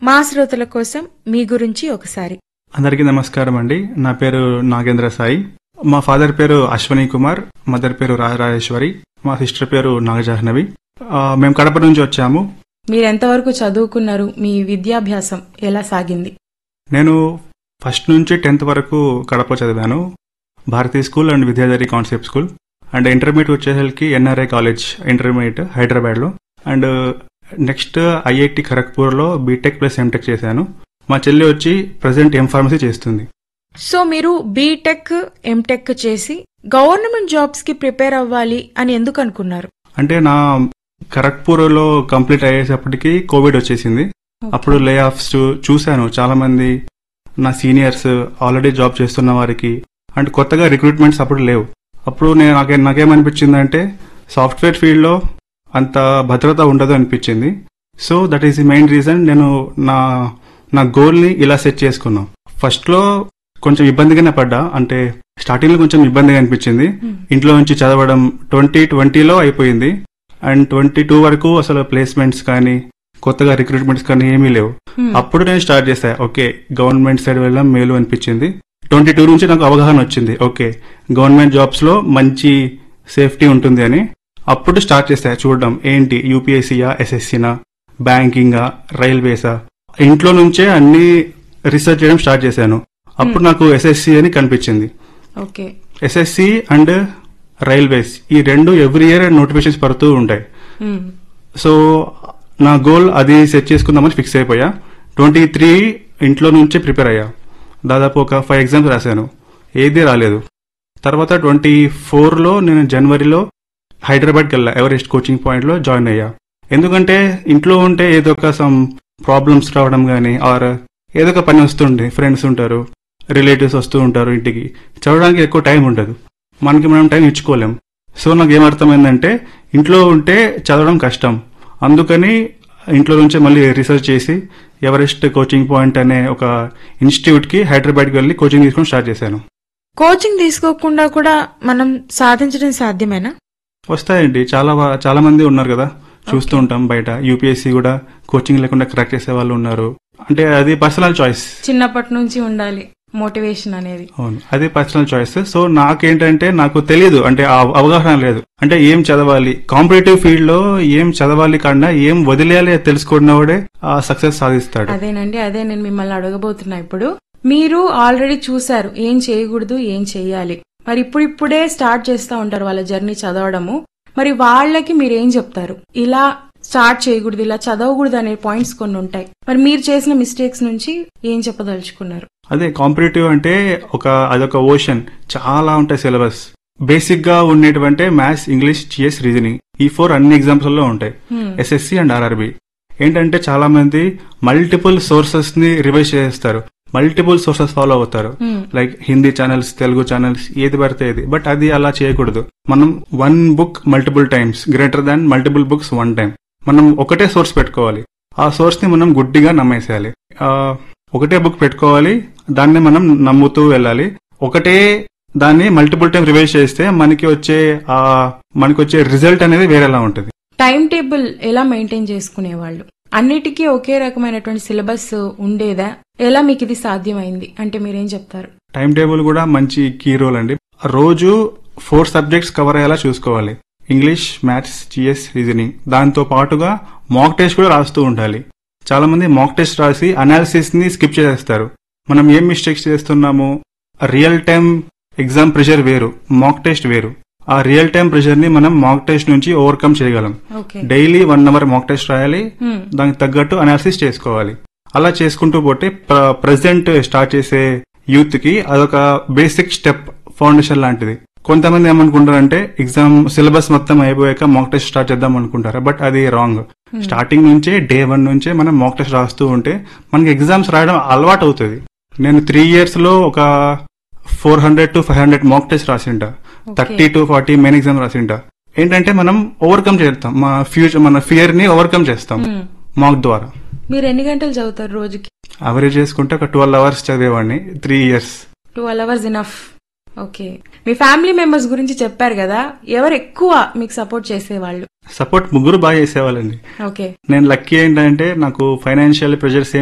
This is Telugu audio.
మా శ్రోతల కోసం మీ గురించి ఒకసారి అందరికీ నమస్కారం అండి నా పేరు నాగేంద్ర సాయి మా ఫాదర్ పేరు అశ్వని కుమార్ మదర్ పేరు రాజరాజేశ్వరి మా సిస్టర్ పేరు నాగజాహ్నవి ఆ, మేము కడప నుంచి వచ్చాము మీరు ఎంతవరకు చదువుకున్నారు మీ విద్యాభ్యాసం ఎలా సాగింది నేను ఫస్ట్ నుంచి టెన్త్ వరకు కడప చదివాను Bharathiya school and Vidyadhari concept school and intermediate వచ్చేసరికి ఎన్ఆర్ఐ కాలేజ్ ఇంటర్మీడియట్ హైదరాబాద్లో అండ్ నెక్స్ట్ ఐఐటి ఖరగ్పూర్లో బీటెక్ ప్లస్ ఎంటెక్ చేశాను మా చెల్లి వచ్చి ప్రజెంట్ ఎం ఫార్మసీ చేస్తుంది సో మీరు బీటెక్ ఎంటెక్ చేసి గవర్నమెంట్ జాబ్స్ కి ప్రిపేర్ అవ్వాలి అని ఎందుకు అనుకున్నారు అంటే నా ఖరగ్పూర్లో కంప్లీట్ అయ్యేటప్పటికి కోవిడ్ వచ్చేసింది అప్పుడు లే ఆఫ్స్ చూశాను చాలా మంది నా సీనియర్స్ ఆల్రెడీ జాబ్ చేస్తున్న వారికి అండ్ కొత్తగా రిక్రూట్మెంట్స్ అప్పుడు లేవు అప్పుడు నేను నాకే నాకేమనిపించిందంటే సాఫ్ట్వేర్ ఫీల్డ్లో అంత భద్రత ఉండదు అనిపించింది so that is the main reason నేను నా నా గోల్ని ఇలా సెట్ చేసుకున్నాను ఫస్ట్లో కొంచెం ఇబ్బందిగానే పడ్డా అంటే స్టార్టింగ్లో కొంచెం ఇబ్బందిగా అనిపించింది ఇంట్లో నుంచి చదవడం ట్వంటీ ట్వంటీలో అయిపోయింది అండ్ ట్వంటీ టూ వరకు అసలు ప్లేస్మెంట్స్ కానీ కొత్తగా రిక్రూట్మెంట్స్ కానీ ఏమీ లేవు Hmm. అప్పుడు నేను స్టార్ట్ చేశా ఓకే గవర్నమెంట్ సైడ్ వెళ్ళడం మేలు అనిపించింది ట్వంటీ టూ నుంచి నాకు అవగాహన వచ్చింది ఓకే గవర్నమెంట్ జాబ్స్ లో మంచి సేఫ్టీ ఉంటుంది అని అప్పుడు స్టార్ట్ చేశా చూడడం ఏంటి యూపీఎస్సీయా ఎస్ఎస్సీనా బ్యాంకింగా రైల్వేసా ఇంట్లో నుంచే అన్ని రీసెర్చ్ చేయడం స్టార్ట్ చేశాను అప్పుడు నాకు ఎస్ఎస్సి అని కనిపించింది ఓకే ఎస్ఎస్సి అండ్ రైల్వేస్ ఈ రెండు ఎవ్రీ ఇయర్ నోటిఫికేషన్స్ పడుతూ ఉంటాయి మ్మ్. సో నా గోల్ అది సెట్ చేసుకుందామని ఫిక్స్ అయిపోయా ట్వంటీ త్రీ ఇంట్లో నుంచే ప్రిపేర్ అయ్యా దాదాపు ఒక ఫైవ్ ఎగ్జామ్స్ రాశాను ఏది రాలేదు తర్వాత ట్వంటీ ఫోర్లో నేను జనవరిలో హైదరాబాద్కి వెళ్ళా ఎవరెస్ట్ కోచింగ్ పాయింట్లో జాయిన్ అయ్యా ఎందుకంటే ఇంట్లో ఉంటే ఏదో ఒక సమ్ ప్రాబ్లమ్స్ రావడం కానీ ఆర్ ఏదో ఒక పని వస్తుండే ఫ్రెండ్స్ ఉంటారు రిలేటివ్స్ వస్తూ ఉంటారు ఇంటికి చదవడానికి ఎక్కువ టైం ఉండదు మనకి మనం టైం ఇచ్చుకోలేం సో నాకు ఏమర్థమైందంటే ఇంట్లో ఉంటే చదవడం కష్టం అందుకని ఇంట్లో నుంచే మళ్ళీ రీసెర్చ్ చేసి ఎవరెస్ట్ కోచింగ్ పాయింట్ అనే ఒక ఇన్స్టిట్యూట్కి హైదరాబాద్కి వెళ్ళి కోచింగ్ తీసుకొని స్టార్ట్ చేశాను కోచింగ్ తీసుకోకుండా కూడా మనం సాధించడం సాధ్యమేనా వస్తాయండి చాలా వా- చాలా మంది ఉన్నారు కదా చూస్తూ ఉంటాం బయట యూపీఎస్సీ కూడా కోచింగ్ లేకుండా క్రాక్ చేసే వాళ్ళు ఉన్నారు అంటే అది పర్సనల్ చాయిస్ చిన్నప్పటి నుంచి ఉండాలి మోటివేషన్ అనేది అవును అది పర్సనల్ చాయిస్ సో నాకేంటంటే నాకు తెలియదు అంటే ఆ అవగాహన లేదు అంటే ఏం చదవాలి కాంపిటేటివ్ ఫీల్డ్ లో ఏం చదవాలి కన్నా ఏం వదిలేయాలి అది తెలుసుకున్నవాడే ఆ సక్సెస్ సాధిస్తాడు అదేనండి అదే నేను మిమ్మల్ని అడగబోతున్నా ఇప్పుడు మీరు ఆల్రెడీ చూశారు ఏం చేయకూడదు ఏం చెయ్యాలి మరి ఇప్పుడిప్పుడే స్టార్ట్ చేస్తా ఉంటారు వాళ్ళ జర్నీ చదవడము మరి వాళ్ళకి మీరు ఏం చెప్తారు ఇలా స్టార్ట్ చేయకూడదు ఇలా చదవకూడదు అనే పాయింట్స్ కొన్ని ఉంటాయి మరి మీరు చేసిన మిస్టేక్స్ నుంచి ఏం చెప్పదలుచుకున్నారు అదే కాంపిటేటివ్ అంటే ఒక అదొక ఓషన్ చాలా ఉంటాయి సిలబస్ బేసిక్ గా ఉండేటువంటి మ్యాథ్స్ ఇంగ్లీష్ జిఎస్ రీజనింగ్ ఈ ఫోర్ అన్ని ఎగ్జామ్స్ లో ఉంటాయి Hmm. ఎస్ఎస్సి అండ్ ఆర్ఆర్బి ఏంటంటే చాలా మంది మల్టిపుల్ సోర్సెస్ ని రివైజ్ చేస్తారు మల్టిపుల్ సోర్సెస్ ఫాలో అవుతారు Hmm. Like Hindi channels Telugu channels ఏది పడితే ఏది బట్ అది అలా చేయకూడదు మనం one book multiple times greater than multiple books one time మనం ఒకటే సోర్స్ పెట్టుకోవాలి ఆ సోర్స్ ని మనం గుడ్డిగా నమ్మేసేయాలి ఆ, ఒకటే బుక్ పెట్టుకోవాలి దాన్ని మనం నమ్ముతూ వెళ్ళాలి ఒకటే దాన్ని మల్టిపుల్ టైం రివైజ్ చేస్తే మనకి వచ్చే ఆ మనకి వచ్చే రిజల్ట్ అనేది వేరేలా ఉంటుంది టైం టేబుల్ ఎలా మెయింటైన్ చేసుకునేవాళ్ళు అన్నిటికీ ఒకే రకమైనటువంటి సిలబస్ ఉండేదా ఎలా మీకు ఇది సాధ్యమైంది అంటే మీరేం చెప్తారు టైం టేబుల్ కూడా మంచి కీ రోల్ అండి రోజు ఫోర్ సబ్జెక్ట్స్ కవర్ అయ్యేలా చూసుకోవాలి ఇంగ్లీష్ మ్యాథ్స్ జిఎస్ రీజనింగ్ దాంతో పాటుగా మాక్ టెస్ట్ కూడా రాస్తూ ఉండాలి చాలా మంది మాక్ టెస్ట్ రాసి అనాలిసిస్ ని స్కిప్ చేసేస్తారు మనం ఏం మిస్టేక్స్ చేస్తున్నాము రియల్ టైం ఎగ్జామ్ ప్రెషర్ వేరు మాక్ టెస్ట్ వేరు ఆ రియల్ టైం ప్రెషర్ ని మనం మాక్ టెస్ట్ నుంచి ఓవర్కమ్ చేయగలం okay daily one hour mock test రాయాలి దానికి తగ్గట్టు అనాలిసిస్ చేసుకోవాలి అలా చేసుకుంటూ పోతే ప్రజెంట్ స్టార్ట్ చేసే యూత్ కి అదొక బేసిక్ స్టెప్ ఫౌండేషన్ లాంటిది కొంతమంది ఏమనుకుంటారంటే ఎగ్జామ్ సిలబస్ మొత్తం అయిపోయాక మాక్ టెస్ట్ స్టార్ట్ చేద్దాం అనుకుంటారు బట్ అది రాంగ్ స్టార్టింగ్ నుంచే డే వన్ నుంచే మనం మాక్ టెస్ట్ రాస్తూ ఉంటే మనకి ఎగ్జామ్స్ రాయడం అలవాటు అవుతుంది నేను త్రీ ఇయర్స్ లో ఒక four hundred to five hundred mock test రాసింటా thirty to forty main exam రాసింటా ఏంటంటే మనం ఓవర్కమ్ చేస్తాం మా ఫ్యూచర్ మన ఫియర్ ని ఓవర్కమ్ చేస్తాం మాక్ ద్వారా మీరు ఎన్ని గంటలు చదువుతారు రోజుకి అవరేజ్ చేసుకుంటే ఒక ట్వెల్వ్ అవర్స్ చదివేవాడిని three years twelve hours enough okay మీ ఫ్యామిలీ మెంబర్స్ గురించి చెప్పారు కదా ఎవరు ఎక్కువ మీకు సపోర్ట్ చేసేవాళ్ళు సపోర్ట్ ముగ్గురు బాగా చేసేవాళ్ళండి ఓకే నేను లక్కీ ఏంటంటే నాకు ఫైనాన్షియల్ ప్రెజర్స్